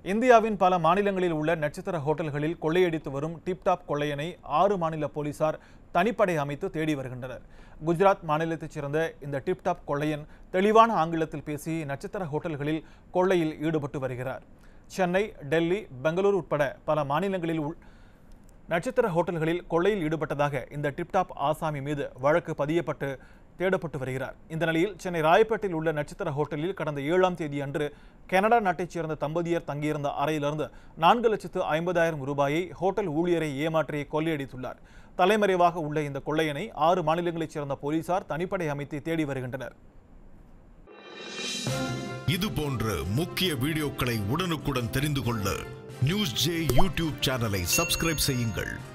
இந்தியாவின் பல மாநிலங்களில் உள்ள நட்சத்திர ஹோட்டல்களில் கொள்ளையடித்து வரும் டிப்டாப் கொள்ளையனை ஆறு மாநில போலீசார் தனிப்படை அமைத்து தேடி வருகின்றனர் குஜராத் மாநிலத்தைச் சேர்ந்த இந்த டிப்டாப் கொள்ளையன் தெளிவான ஆங்கிலத்தில் பேசி நட்சத்திர ஹோட்டல்களில் கொள்ளையில் ஈடுபட்டு வருகிறார் சென்னை டெல்லி பெங்களூரு உட்பட பல மாநிலங்களில் உள் நட்சத்திர ஹோட்டல்களில் கொள்ளையில் ஈடுபட்டதாக இந்த டிப்டாப் ஆசாமி மீது வழக்கு பதியப்பட்டு தேடப்பட்டு வருகிறார் இந்த நிலையில் சென்னை ராயப்பேட்டையில் உள்ள நட்சத்திர ஹோட்டலில் கடந்த ஏழாம் தேதி அன்று கனடா நாட்டைச் சேர்ந்த தம்பதியர் தங்கியிருந்த அறையிலிருந்து நான்கு லட்சத்து ஐம்பதாயிரம் ரூபாயை ஹோட்டல் ஊழியரை ஏமாற்றி கொள்ளையடித்துள்ளார் தலைமறைவாக உள்ள இந்த கொள்ளையனை ஆறு மாநிலங்களைச் சேர்ந்த போலீசார் தனிப்படை அமைத்து தேடி வருகின்றனர் இது போன்ற முக்கிய வீடியோக்களை உடனுக்குடன் தெரிந்து கொள்ள நியூஸ் ஜே யூடியூப் சேனலை சப்ஸ்கிரைப் செய்யுங்கள்